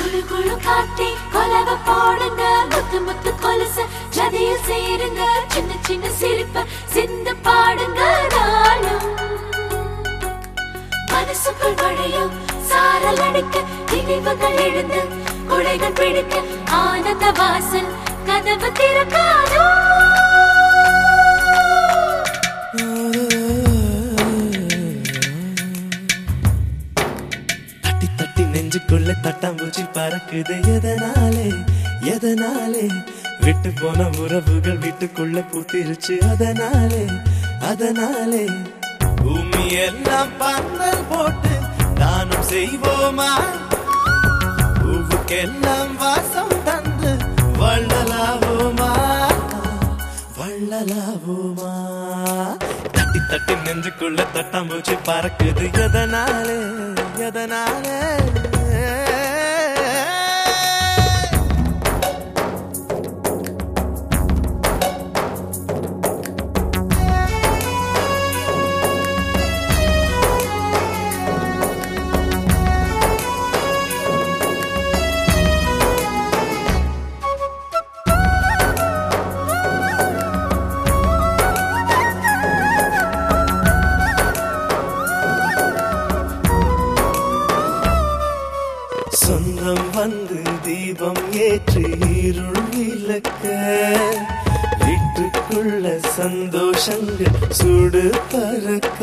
குழு குழு காட்டி கொலவ போடுங்க முத்து முத்து கொலுசு ஜதியில் சேருங்க சின்ன சின்ன சிரிப்பு சிந்து பாடுங்க நாளும் மனசுக்குள் வழியும் சாரல் அடிக்க நினைவுகள் எழுந்து குடைகள் பிடிக்க ஆனந்த வாசல் கதவு திறக்காதோ தட்டி தட்டி நெஞ்சுக்குள்ள தட்டாம்பூச்சி பறக்குது எதனாலே எதனாலே விட்டு போன உறவுகள் வீட்டுக்குள்ள பூத்திருச்சு அதனாலே அதனாலே பூமி எல்லாம் பந்தல் போட்டு தானம் செய்வோமா பூவுக்கெல்லாம் வாசம் தந்து வள்ளலாவோமா வள்ளலாவோமா தட்டி தட்டி நெஞ்சுக்குள்ள தட்டாம்பூச்சி பறக்குது எதனாலே எதனாலே சொந்தம் வந்து தீபம் ஏற்றி இருள் விளக்க வீட்டுக்குள்ள சந்தோஷங்கள் சுடு பறக்க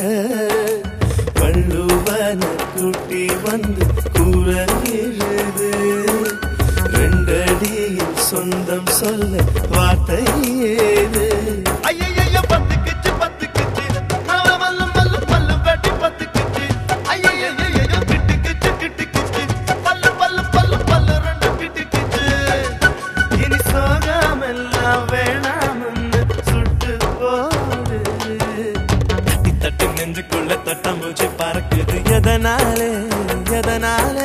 வள்ளுவன கூட்டி வந்து கூற எழுது ரெண்டடியில் சொந்தம் சொல்ல வார்த்தை ஏது ஐயையையோ, பத்துக்கிச்சு, பத்துக்கிச்சு. நாள மல்லு, மல்லு, பல்லு வெட்டி பத்துக்கிச்சு. ஐயையையையோ, கிட்டுக்கிச்சு, கிட்டுக்கிச்சு. பல்லு, பல்லு, பல்லு, பல்லு ரெண்டு கிட்டுக்கிச்சு. இனி சோகமெல்லாம் வேணாம்னு சுட்டு போடு தட்டி தட்டி நெஞ்சுக்குள்ள தட்டாம்பூச்சி பறக்குது எதனாலே எதனாலே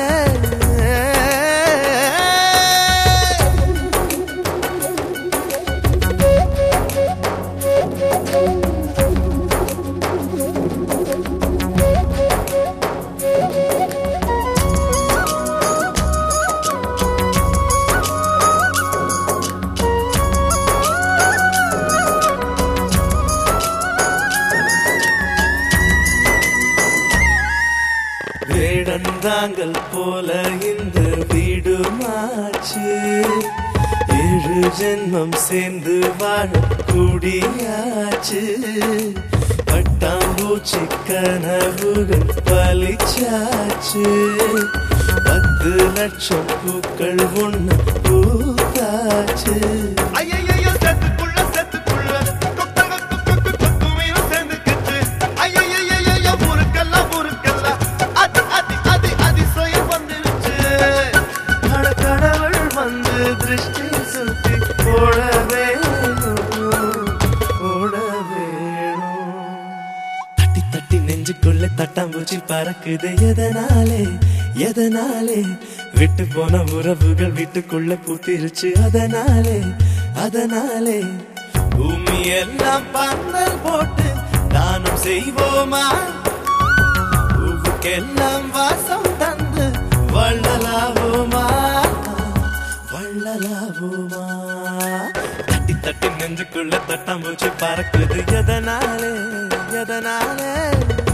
வேடந்தாங்கள் போல இந்த வீடு மாச்சு ஏழு ஜென்மம் சேர்ந்து வாழ கூடியாச்சு பட்டாம்பூச்சி கனவுகள் பலிச்சாச்சு பத்து லட்சம் பூக்கள் ஒண்ணு பூத்தாச்சு ஐயையையோ, சேத்துக்குள்ள, சேத்துக்குள்ள. கொத்த, கொத்த, கொத்த, கொத்து மீனும் சேர்ந்துக்கிச்சு. ஐயையையையோ, ஊருக்கெல்லாம், ஊருக்கெல்லாம். அதி, அதி, அதி, அதிசயம் வந்துருச்சு. அட கடவுள் வந்து திருஷ்டி சுத்தி போட வேணும் போட வேணும் தட்டி தட்டி நெஞ்சுக்குள்ள தட்டாம்பூச்சி பறக்குது எதனாலே எதனாலே விட்டு போன உறவுகள் வீட்டுக்குள்ள பூத்திருச்சு அதனாலே அதனாலே பூமி எல்லாம் பந்தல் போட்டு தானம் செய்வோமா பூவுக்கெல்லாம் வாசம் தந்து வள்ளலாவோமா வள்ளலாவோமா தட்டி தட்டி நெஞ்சுக்குள்ள தட்டாம்பூச்சி பறக்குது எதனாலே எதனாலே